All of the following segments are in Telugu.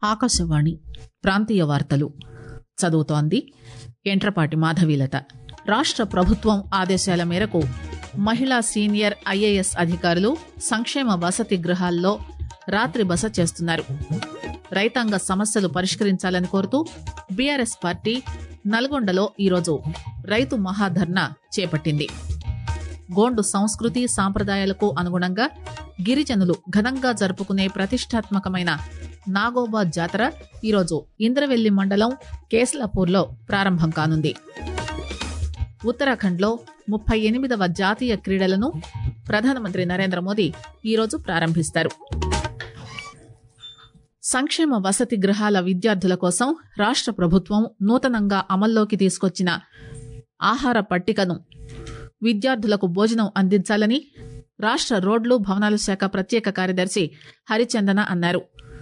ఆకాశవాణి ప్రాంతీయ వార్తలు చదువుతోంది ఎంట్రపాటి మాధవీలత రాష్ట ప్రభుత్వం ఆదేశాల మేరకు మహిళా సీనియర్ ఐఏఎస్ అధికారులు సంక్షేమ వసతి గృహాల్లో రాత్రి బస చేస్తున్నారు రైతాంగ సమస్యలు పరిష్కరించాలని కోరుతూ బీఆర్ఎస్ పార్టీ నల్గొండలో ఈరోజు రైతు మహాధర్నా చేపట్టింది గోండు సంస్కృతి సాంప్రదాయాలకు అనుగుణంగా గిరిజనులు ఘనంగా జరుపుకునే ప్రతిష్టాత్మకమైన నాగోబా జాతర ఈరోజు ఇంద్రవెల్లి మండలం కేస్లాపూర్లో ప్రారంభం కానుంది ఉత్తరాఖండ్లో ముప్పై ఎనిమిదవ జాతీయ క్రీడలను ప్రధానమంత్రి నరేంద్ర మోదీ ఈరోజు ప్రారంభిస్తారు సంక్షేమ వసతి గృహాల విద్యార్థుల కోసం రాష్ట ప్రభుత్వం నూతనంగా అమల్లోకి తీసుకొచ్చిన ఆహార పట్టికను విద్యార్థులకు భోజనం అందించాలని రాష్ట రోడ్లు భవనాల శాఖ ప్రత్యేక కార్యదర్శి హరిచందన అన్నారు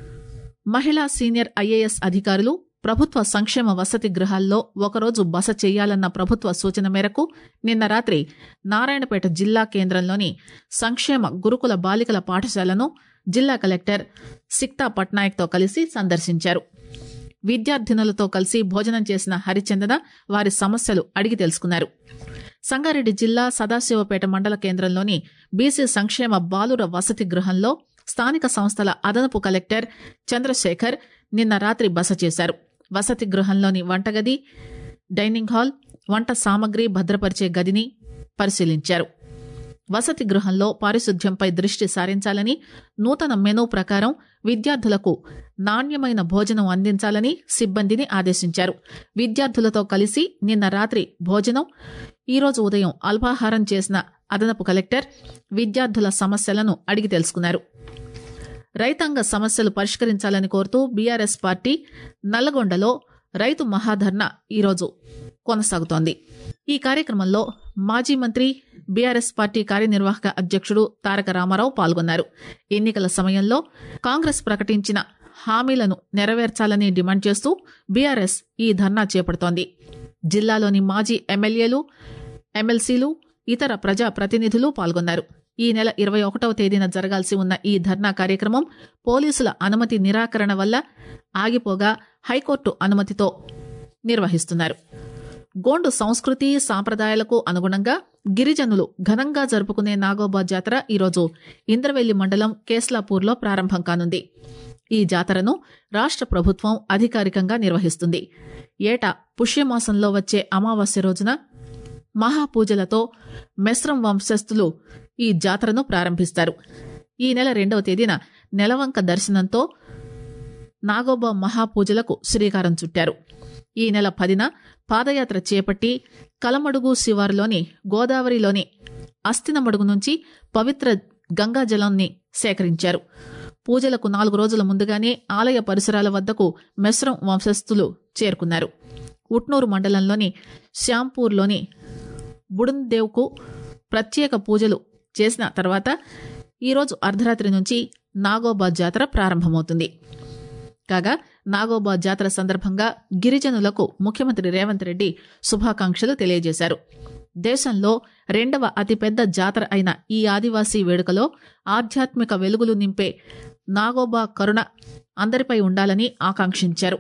మహిళా సీనియర్ ఐఏఎస్ అధికారులు ప్రభుత్వ సంక్షేమ వసతి గృహాల్లో ఒకరోజు బస చేయాలన్న ప్రభుత్వ సూచన మేరకు నిన్న రాత్రి నారాయణపేట జిల్లా కేంద్రంలోని సంక్షేమ గురుకుల బాలికల పాఠశాలను జిల్లా కలెక్టర్ సిక్తా పట్నాయక్తో కలిసి సందర్శించారు విద్యార్థినులతో కలిసి భోజనం చేసిన హరిచందన వారి సమస్యలు అడిగి తెలుసుకున్నారు సంగారెడ్డి జిల్లా సదాశివపేట మండల కేంద్రంలోని బీసీ సంక్షేమ బాలుర వసతి గృహంలో స్థానిక సంస్థల అదనపు కలెక్టర్ చంద్రశేఖర్ నిన్న రాత్రి బస చేశారు వసతి గృహంలోని వంటగది డైనింగ్ హాల్ వంట సామగ్రి భద్రపరిచే గదిని పరిశీలించారు వసతి గృహంలో పారిశుద్ధ్యంపై దృష్టి సారించాలని నూతన మెనూ ప్రకారం విద్యార్థులకు నాణ్యమైన భోజనం అందించాలని సిబ్బందిని ఆదేశించారు విద్యార్థులతో కలిసి నిన్న రాత్రి భోజనం ఈరోజు ఉదయం అల్పాహారం చేసిన అదనపు కలెక్టర్ విద్యార్థుల సమస్యలను అడిగి తెలుసుకున్నారు రైతాంగ సమస్యలు పరిష్కరించాలని కోరుతూ బీఆర్ఎస్ పార్టీ నల్లగొండలో రైతు మహాధర్నా ఈరోజు కొనసాగుతోంది ఈ కార్యక్రమంలో మాజీ మంత్రి బీఆర్ఎస్ పార్టీ కార్యనిర్వాహక అధ్యక్షుడు తారక రామారావు పాల్గొన్నారు ఎన్నికల సమయంలో కాంగ్రెస్ ప్రకటించిన హామీలను నెరవేర్చాలని డిమాండ్ చేస్తూ బీఆర్ఎస్ ఈ ధర్నా చేపడుతోంది జిల్లాలోని మాజీ ఎమ్మెల్యేలు ఎమ్మెల్సీలు ఇతర ప్రజా ప్రతినిధులు పాల్గొన్నారు ఈ నెల ఇరవై ఒకటవ తేదీన జరగాల్సి ఉన్న ఈ ధర్నా కార్యక్రమం పోలీసుల అనుమతి నిరాకరణ వల్ల ఆగిపోగా హైకోర్టు అనుమతితో నిర్వహిస్తున్నారు గోండు సంస్కృతి సాంప్రదాయాలకు అనుగుణంగా గిరిజనులు ఘనంగా జరుపుకునే నాగోబా జాతర ఈరోజు ఇంద్రవెల్లి మండలం కేస్లాపూర్లో ప్రారంభం కానుంది ఈ జాతరను రాష్ట ప్రభుత్వం అధికారికంగా నిర్వహిస్తుంది ఏటా పుష్యమాసంలో వచ్చే అమావాస్య రోజున మహాపూజలతో మెస్రం వంశస్థులు ఈ జాతరను ప్రారంభిస్తారు ఈ నెల రెండవ తేదీన నెలవంక దర్శనంతో నాగోబా మహాపూజలకు శ్రీకారం చుట్టారు ఈ నెల పదిన పాదయాత్ర చేపట్టి కలమడుగు శివారులోని గోదావరిలోని అస్థినమడుగు నుంచి పవిత్ర గంగాజలాన్ని సేకరించారు పూజలకు నాలుగు రోజుల ముందుగానే ఆలయ పరిసరాల వద్దకు మెస్రం వంశస్థులు చేరుకున్నారు ఉట్నూరు మండలంలోని శ్యాంపూర్లోని బుడుందేవ్కు ప్రత్యేక పూజలు చేసిన తర్వాత ఈరోజు అర్ధరాత్రి నుంచి నాగోబా జాతర ప్రారంభమవుతుంది కాగా నాగోబా జాతర సందర్భంగా గిరిజనులకు ముఖ్యమంత్రి రేవంత్ రెడ్డి శుభాకాంక్షలు తెలియజేశారు దేశంలో రెండవ అతిపెద్ద జాతర అయిన ఈ ఆదివాసీ వేడుకలో ఆధ్యాత్మిక వెలుగులు నింపే నాగోబా కరుణ అందరిపై ఉండాలని ఆకాంక్షించారు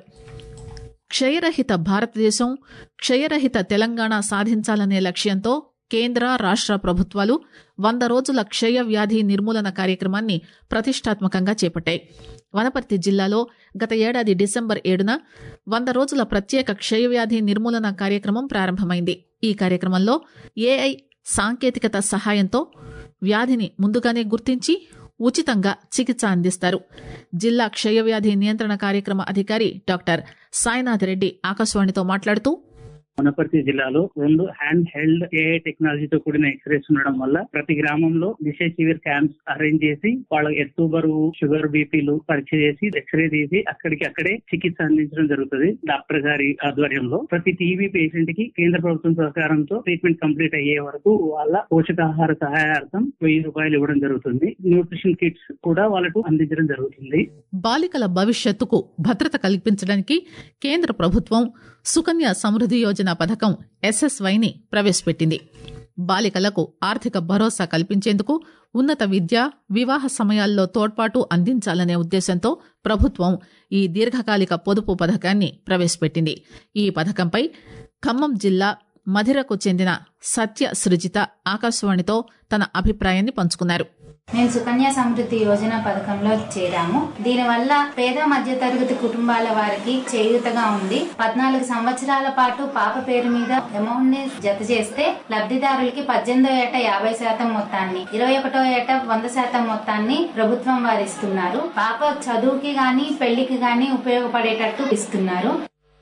క్షయరహిత భారతదేశం క్షయరహిత తెలంగాణ సాధించాలనే లక్ష్యంతో కేంద్ర రాష్ట ప్రభుత్వాలు వంద రోజుల క్షయ వ్యాధి నిర్మూలన కార్యక్రమాన్ని ప్రతిష్టాత్మకంగా చేపట్టాయి వనపర్తి జిల్లాలో గత ఏడాది డిసెంబర్ ఏడున వంద రోజుల ప్రత్యేక క్షయవ్యాధి నిర్మూలన కార్యక్రమం ప్రారంభమైంది ఈ కార్యక్రమంలో ఏఐ సాంకేతికత సహాయంతో వ్యాధిని ముందుగానే గుర్తించి ఉచితంగా చికిత్స అందిస్తారు జిల్లా క్షయవ్యాధి నియంత్రణ కార్యక్రమ అధికారి డాక్టర్ సాయినాథ్ రెడ్డి ఆకాశవాణితో మాట్లాడుతూ వనపర్తి జిల్లాలో రెండు హ్యాండ్ హెల్డ్ ఏఐ టెక్నాలజీతో కూడిన ఎక్స్రేస్ ఉండడం వల్ల ప్రతి గ్రామంలో దిశ శివిర్ క్యాంప్స్ అరేంజ్ చేసి వాళ్ళ ఎత్తు బరువు షుగర్ బీపీలు పరీక్ష చేసి ఎక్స్రే తీసి అక్కడికి అక్కడే చికిత్స అందించడం జరుగుతుంది డాక్టర్ గారి ఆధ్వర్యంలో ప్రతి టీబీ పేషెంట్ కి కేంద్ర ప్రభుత్వం సహకారంతో ట్రీట్మెంట్ కంప్లీట్ అయ్యే వరకు వాళ్ళ పోషకాహార సహాయార్థం వెయ్యి రూపాయలు ఇవ్వడం జరుగుతుంది న్యూట్రిషన్ కిట్స్ కూడా వాళ్ళకు అందించడం జరుగుతుంది బాలికల భవిష్యత్తుకు భద్రత కల్పించడానికి కేంద్ర ప్రభుత్వం సుకన్య సమృద్ధి యోజన పథకం ఎస్ఎస్వైని ప్రవేశపెట్టింది బాలికలకు ఆర్థిక భరోసా కల్పించేందుకు ఉన్నత విద్య వివాహ సమయాల్లో తోడ్పాటు అందించాలనే ఉద్దేశంతో ప్రభుత్వం ఈ దీర్ఘకాలిక పొదుపు పథకాన్ని ప్రవేశపెట్టింది ఈ పథకంపై ఖమ్మం జిల్లా మధిరకు చెందిన సత్య సృజిత ఆకాశవాణితో తన అభిప్రాయాన్ని పంచుకున్నారు మేము సుకన్య సమృద్ధి యోజన పథకంలో చేరాము దీనివల్ల పేద మధ్య తరగతి కుటుంబాల వారికి చేయూతగా ఉంది పద్నాలుగు సంవత్సరాల పాటు పాప పేరు మీద అమౌంట్ ని జత చేస్తే లబ్ధిదారులకి పద్దెనిమిదో ఏట యాభై శాతం మొత్తాన్ని ఇరవై ఒకటో ఏట వంద శాతం మొత్తాన్ని ప్రభుత్వం వారు ఇస్తున్నారు పాప చదువుకి గాని పెళ్లికి గాని ఉపయోగపడేటట్టు ఇస్తున్నారు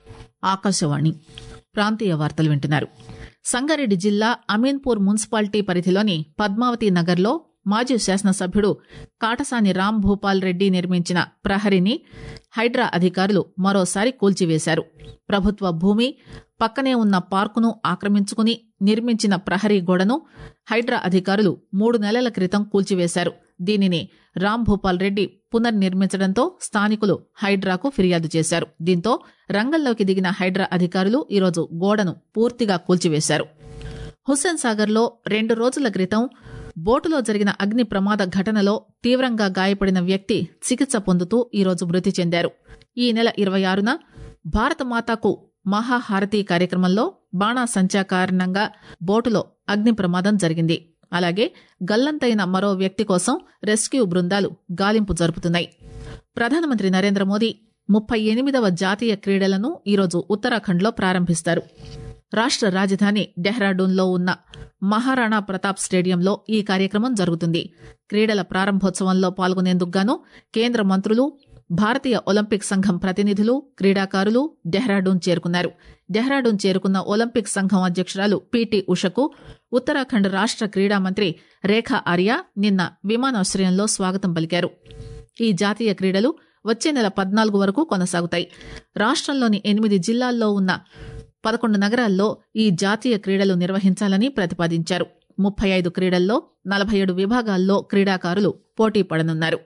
ఆకాశవాణి ప్రాంతీయ వార్తలు వింటున్నారు సంగారెడ్డి జిల్లా అమీన్పూర్ మున్సిపాలిటీ పరిధిలోని పద్మావతి నగర్లో మాజీ శాసనసభ్యుడు కాటసాని రామ్ భూపాల్ రెడ్డి నిర్మించిన ప్రహరిని హైడ్రా అధికారులు మరోసారి కూల్చివేశారు ప్రభుత్వ భూమి పక్కనే ఉన్న పార్కును ఆక్రమించుకుని నిర్మించిన ప్రహరీ గోడను హైడ్రా అధికారులు మూడు నెలల క్రితం కూల్చివేశారు దీనిని రామ్ భూపాల్ రెడ్డి పునర్నిర్మించడంతో స్థానికులు హైడ్రాకు ఫిర్యాదు చేశారు దీంతో రంగంలోకి దిగిన హైడ్రా అధికారులు ఈరోజు గోడను పూర్తిగా కూల్చివేశారు హుస్సేన్ సాగర్లో రెండు రోజుల క్రితం బోటులో జరిగిన అగ్ని ప్రమాద ఘటనలో తీవ్రంగా గాయపడిన వ్యక్తి చికిత్స పొందుతూ ఈరోజు మృతి చెందారు ఈ నెల ఇరవై ఆరున భారతమాతకు మహాహారతి కార్యక్రమంలో బాణాసంచా కారణంగా బోటులో అగ్ని ప్రమాదం జరిగింది అలాగే గల్లంతైన మరో వ్యక్తి కోసం రెస్క్యూ బృందాలు గాలింపు జరుపుతున్నాయి ప్రధానమంత్రి నరేంద్ర మోదీ ముప్పై ఎనిమిదవ జాతీయ క్రీడలను ఈరోజు ఉత్తరాఖండ్లో ప్రారంభిస్తారు రాష్ట్ర రాజధాని డెహ్రాడూన్లో ఉన్న మహారాణా ప్రతాప్ స్టేడియంలో ఈ కార్యక్రమం జరుగుతుంది క్రీడల ప్రారంభోత్సవంలో పాల్గొనేందుకు గాను కేంద్ర మంత్రులు భారతీయ ఒలింపిక్ సంఘం ప్రతినిధులు క్రీడాకారులు డెహ్రాడూన్ చేరుకున్నారు డెహ్రాడూన్ చేరుకున్న ఒలింపిక్ సంఘం అధ్యక్షురాలు పీటీ ఉషకు ఉత్తరాఖండ్ రాష్ట్ర క్రీడా మంత్రి రేఖా ఆర్య నిన్న విమానాశ్రయంలో స్వాగతం పలికారు ఈ జాతీయ క్రీడలు వచ్చే నెల పద్నాలుగు వరకు కొనసాగుతాయి రాష్ట్రంలోని ఎనిమిది జిల్లాల్లో ఉన్న పదకొండు నగరాల్లో ఈ జాతీయ క్రీడలు నిర్వహించాలని ప్రతిపాదించారు ముప్పై ఐదు క్రీడల్లో నలభై ఏడు విభాగాల్లో క్రీడాకారులు పోటీ పడనున్నారు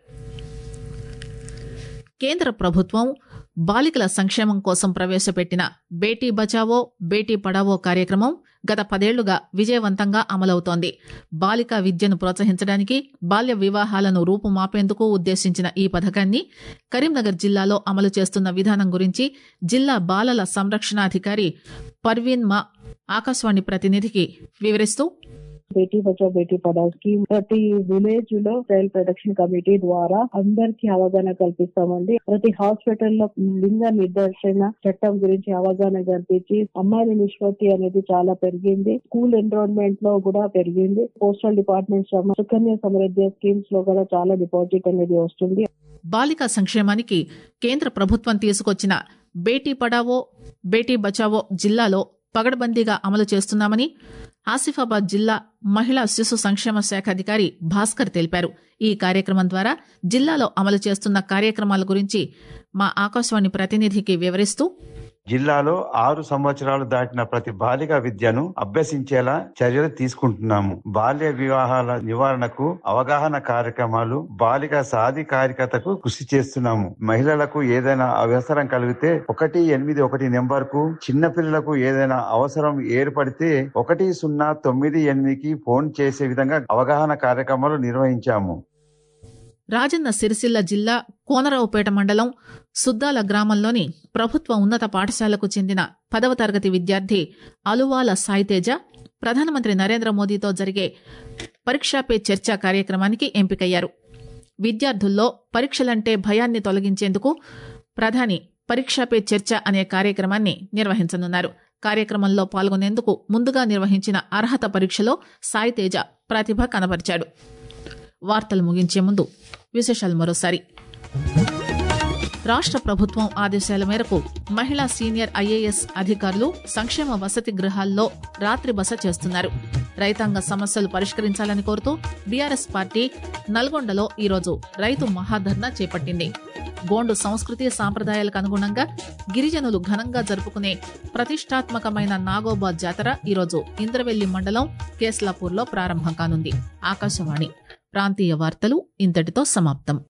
కేంద్ర ప్రభుత్వం బాలికల సంక్షేమం కోసం ప్రవేశపెట్టిన బేటీ బచావో బేటీ పడావో కార్యక్రమం గత పదేళ్లుగా విజయవంతంగా అమలవుతోంది బాలికా విద్యను ప్రోత్సహించడానికి బాల్య వివాహాలను రూపుమాపేందుకు ఉద్దేశించిన ఈ పథకాన్ని కరీంనగర్ జిల్లాలో అమలు చేస్తున్న విధానం గురించి జిల్లా బాలల సంరక్షణాధికారి పర్వీన్ మా ఆకాశవాణి ప్రతినిధికి వివరిస్తూ బేటీ బచావ్ బేటీ పడావ్ స్కీమ్ ప్రతి విలేజ్ లో చైల్డ్ ప్రొటెక్షన్ కమిటీ ద్వారా అందరికి అవగాహన కల్పిస్తామండి ప్రతి హాస్పిటల్ లో లింగ నిర్దేశన చట్టం గురించి అవగాహన కల్పించి అమ్మాయిల నిష్పత్తి అనేది చాలా పెరిగింది స్కూల్ ఎన్రోల్మెంట్ లో కూడా పెరిగింది postal department Sukanya Samriddhi schemes లో కూడా చాలా డిపాజిట్ అనేది వస్తుంది బాలికా సంక్షేమానికి కేంద్ర ప్రభుత్వం తీసుకొచ్చిన బేటీ పడావో బేటీ బచావో జిల్లాలో పగడ్బందీగా అమలు చేస్తున్నామని ఆసిఫాబాద్ జిల్లా మహిళా శిశు సంక్షేమ శాఖ అధికారి భాస్కర్ తెలిపారు ఈ కార్యక్రమం ద్వారా జిల్లాలో అమలు చేస్తున్న కార్యక్రమాల గురించి మా ఆకాశవాణి ప్రతినిధికి వివరిస్తూ జిల్లాలో ఆరు సంవత్సరాలు దాటిన ప్రతి బాలిక విద్యను అభ్యసించేలా చర్యలు తీసుకుంటున్నాము బాల్య వివాహాల నివారణకు అవగాహన కార్యక్రమాలు బాలిక సాధికారికతకు కృషి చేస్తున్నాము మహిళలకు ఏదైనా అవసరం కలిగితే ఒకటి ఎనిమిది ఒకటి నెంబర్ కు చిన్నపిల్లలకు ఏదైనా అవసరం ఏర్పడితే ఒకటి సున్నా తొమ్మిది ఎనిమిదికి ఫోన్ చేసే విధంగా అవగాహన కార్యక్రమాలు నిర్వహించాము రాజన్న సిరిసిల్ల జిల్లా కోనరావుపేట మండలం సుద్దాల గ్రామంలోని ప్రభుత్వ ఉన్నత పాఠశాలకు చెందిన పదవ తరగతి విద్యార్థి అలువాల సాయితేజ ప్రధానమంత్రి నరేంద్ర మోదీతో జరిగే పరీక్షా పే చర్చ కార్యక్రమానికి ఎంపికయ్యారు విద్యార్థుల్లో పరీక్షలంటే భయాన్ని తొలగించేందుకు ప్రధాని పరీక్షా పే చర్చ అనే కార్యక్రమాన్ని నిర్వహించనున్నారు కార్యక్రమంలో పాల్గొనేందుకు ముందుగా నిర్వహించిన అర్హత పరీక్షలో సాయితేజ ప్రతిభ కనబరిచాడు వార్తలు ముగించే ముందు విశేషాలు మరోసారి రాష్ట్ర ప్రభుత్వం ఆదేశాల మేరకు మహిళా సీనియర్ ఐఏఎస్ అధికారులు సంక్షేమ వసతి గృహాల్లో రాత్రి బస చేస్తున్నారు రైతాంగ సమస్యలు పరిష్కరించాలని కోరుతూ బీఆర్ఎస్ పార్టీ నల్గొండలో ఈరోజు రైతు మహాధర్నా చేపట్టింది గోండు సంస్కృతి సాంప్రదాయాలకు అనుగుణంగా గిరిజనులు ఘనంగా జరుపుకునే ప్రతిష్టాత్మకమైన నాగోబా జాతర ఈరోజు ఇంద్రవెల్లి మండలం కేస్లాపూర్లో ప్రారంభం కానుంది ఆకాశవాణి ప్రాంతీయ వార్తలు ఇంతటితో సమాప్తం